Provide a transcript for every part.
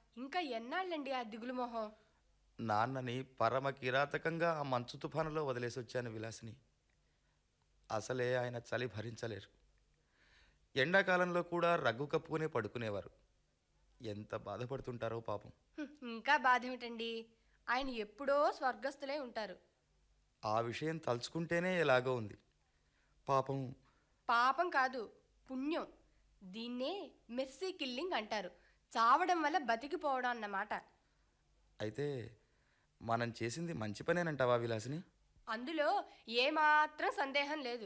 ఇంకా ఎన్నాళ్ళండి ఆ దిగులు మొహం నాన్నని పరమ కిరాతకంగా ఆ మంచు తుఫానులో వదిలేసి వచ్చాను విలాసిని అసలే ఆయన చలి భరించలేరు ఎండాకాలంలో కూడా రగ్గు కప్పుకునే పడుకునేవారు ఎంత బాధపడుతుంటారో పాపం హ్మ్, ఇంకా బాధ ఏమిటండి ఆయన ఎప్పుడో స్వర్గస్థులై ఉంటారు ఆ విషయం తలుచుకుంటేనే ఎలాగో ఉంది పాపం పాపం కాదు పుణ్యం దీన్నే మెర్సీ కిల్లింగ్ అంటారు చావడం వల్ల బతికిపోవడం అన్నమాట అయితే మనం చేసింది మంచి పనేనంటావా విలాసిని అందులో ఏమాత్రం సందేహం లేదు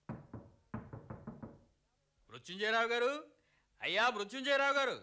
మృత్యుంజయరావు గారు అయ్యా మృత్యుంజయరావు గారు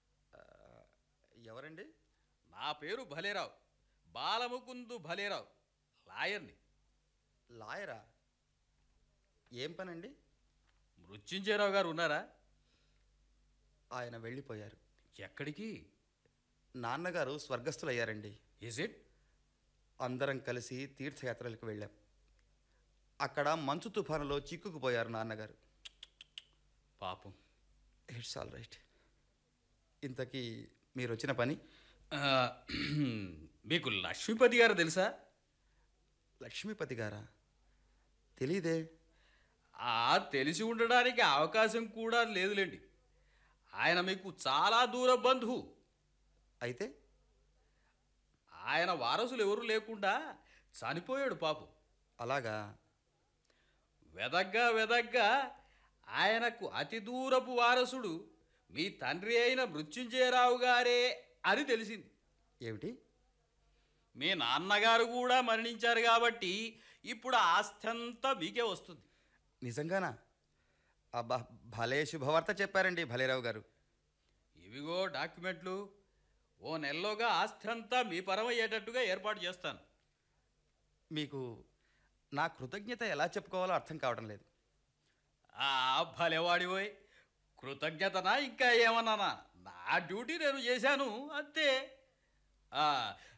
ఎవరండి నా పేరు భలేరావు బాలముకుందు భలేరావు లాయర్ని లాయరా ఏం పనండి మృత్యుంజయరావు గారు ఉన్నారా ఆయన వెళ్ళిపోయారు ఎక్కడికి నాన్నగారు స్వర్గస్థులయ్యారండి ఇజ్ ఇట్ అందరం కలిసి తీర్థయాత్రలకు వెళ్ళాం అక్కడ మంచు తుఫానులో చిక్కుకుపోయారు నాన్నగారు పాపం ఇట్స్ ఆల్ రైట్ ఇంతకీ మీరు వచ్చిన పని ఆ, మీకు లక్ష్మీపతి గారు తెలుసా లక్ష్మీపతి గారా తెలీదే ఆ తెలిసి ఉండడానికి అవకాశం కూడా లేదులేండి ఆయన మీకు చాలా దూర బంధువు అయితే ఆయన వారసులు ఎవరు లేకుండా చనిపోయాడు పాపం అలాగా వెదగ్గా వెదగ్గా ఆయనకు అతి దూరపు వారసుడు మీ తండ్రి అయిన మృత్యుంజయరావు గారే అని తెలిసింది ఏమిటి మీ నాన్నగారు కూడా మరణించారు కాబట్టి ఇప్పుడు ఆస్తి అంతా మీకే వస్తుంది నిజంగానా అబ్బా భలే శుభవార్త చెప్పారండి భలేరావు గారు ఇవిగో డాక్యుమెంట్లు ఓ నెలలోగా ఆస్తి అంతా మీ పరమయ్యేటట్టుగా ఏర్పాటు చేస్తాను మీకు నా కృతజ్ఞత ఎలా చెప్పుకోవాలో అర్థం కావడం లేదు ఆ భలేవాడిపోయి కృతజ్ఞతనా ఇంకా ఏమన్నానా నా డ్యూటీ నేను చేశాను అంతే ఆ,